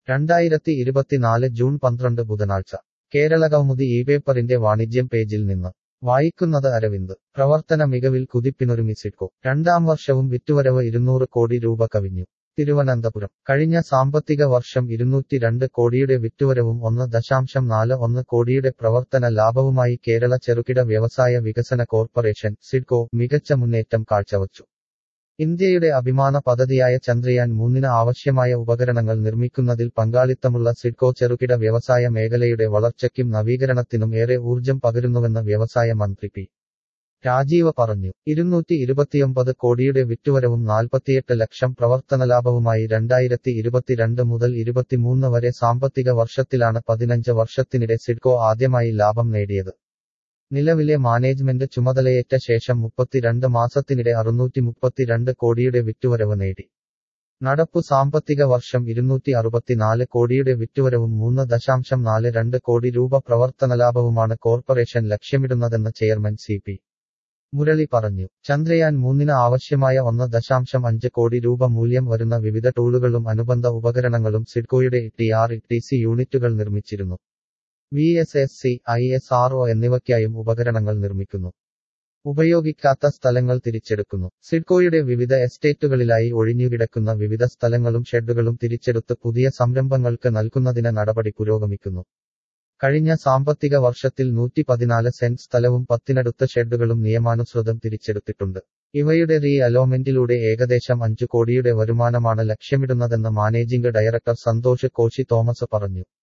രണ്ടായിരത്തി ഇരുപത്തിനാല് ജൂൺ പന്ത്രണ്ട് ബുധനാഴ്ച കേരള കൗമുദി ഈ പേപ്പറിന്റെ വാണിജ്യം പേജിൽ നിന്ന് വായിക്കുന്നത് അരവിന്ദ് പ്രവർത്തന മികവിൽ കുതിപ്പിനൊരുങ്ങി സിഡ്കോ രണ്ടാം വർഷവും വിറ്റുവരവ് ഇരുന്നൂറ് കോടി രൂപ കവിഞ്ഞു തിരുവനന്തപുരം കഴിഞ്ഞ സാമ്പത്തിക വർഷം ഇരുന്നൂറ്റി രണ്ട് കോടിയുടെ വിറ്റുവരവും ഒന്ന് ദശാംശം നാല് ഒന്ന് കോടിയുടെ പ്രവർത്തന ലാഭവുമായി കേരള ചെറുകിട വ്യവസായ വികസന കോർപ്പറേഷൻ സിഡ്കോ മികച്ച മുന്നേറ്റം കാഴ്ചവച്ചു ഇന്ത്യയുടെ അഭിമാന പദ്ധതിയായ ചന്ദ്രയാൻ മൂന്നിന് ആവശ്യമായ ഉപകരണങ്ങൾ നിർമ്മിക്കുന്നതിൽ പങ്കാളിത്തമുള്ള സിഡ്കോ ചെറുകിട വ്യവസായ മേഖലയുടെ വളർച്ചയ്ക്കും നവീകരണത്തിനും ഏറെ ഊർജം പകരുന്നുവെന്ന് വ്യവസായ മന്ത്രി പി രാജീവ പറഞ്ഞു ഇരുന്നൂറ്റി ഇരുപത്തിയൊമ്പത് കോടിയുടെ വിറ്റുവരവും നാൽപ്പത്തിയെട്ട് ലക്ഷം പ്രവർത്തനലാഭവുമായി രണ്ടായിരത്തി ഇരുപത്തിരണ്ട് മുതൽ ഇരുപത്തിമൂന്ന് വരെ സാമ്പത്തിക വർഷത്തിലാണ് പതിനഞ്ച് വർഷത്തിനിടെ സിഡ്കോ ആദ്യമായി ലാഭം നേടിയത് നിലവിലെ മാനേജ്മെന്റ് ചുമതലയേറ്റ ശേഷം മുപ്പത്തിരണ്ട് മാസത്തിനിടെ അറുന്നൂറ്റി മുപ്പത്തിരണ്ട് കോടിയുടെ വിറ്റുവരവ് നേടി നടപ്പു സാമ്പത്തിക വർഷം ഇരുന്നൂറ്റി അറുപത്തിനാല് കോടിയുടെ വിറ്റുവരവും മൂന്ന് ദശാംശം നാല് രണ്ട് കോടി രൂപ പ്രവർത്തനലാഭവുമാണ് കോർപ്പറേഷൻ ലക്ഷ്യമിടുന്നതെന്ന് ചെയർമാൻ സി പി മുരളി പറഞ്ഞു ചന്ദ്രയാൻ മൂന്നിന് ആവശ്യമായ ഒന്ന് ദശാംശം അഞ്ച് കോടി രൂപ മൂല്യം വരുന്ന വിവിധ ടൂളുകളും അനുബന്ധ ഉപകരണങ്ങളും സിഡ്കോയുടെ ടി ആർ ടി സി യൂണിറ്റുകൾ നിർമ്മിച്ചിരുന്നു V S S C I S R O എന്നിവയ്ക്കായും ഉപകരണങ്ങൾ നിർമ്മിക്കുന്നു ഉപയോഗിക്കാത്ത സ്ഥലങ്ങൾ തിരിച്ചെടുക്കുന്നു സിഡ്കോയുടെ വിവിധ എസ്റ്റേറ്റുകളിലായി ഒഴിഞ്ഞുകിടക്കുന്ന വിവിധ സ്ഥലങ്ങളും ഷെഡുകളും തിരിച്ചെടുത്ത് പുതിയ സംരംഭങ്ങൾക്ക് നൽകുന്നതിന് നടപടി പുരോഗമിക്കുന്നു കഴിഞ്ഞ സാമ്പത്തിക വർഷത്തിൽ നൂറ്റി പതിനാല് സെന്റ് സ്ഥലവും പത്തിനടുത്ത ഷെഡുകളും നിയമാനുസൃതം തിരിച്ചെടുത്തിട്ടുണ്ട് ഇവയുടെ റീ അലോമെന്റിലൂടെ ഏകദേശം അഞ്ചു കോടിയുടെ വരുമാനമാണ് ലക്ഷ്യമിടുന്നതെന്ന് managing director Santhosh Koshy Thomas പറഞ്ഞു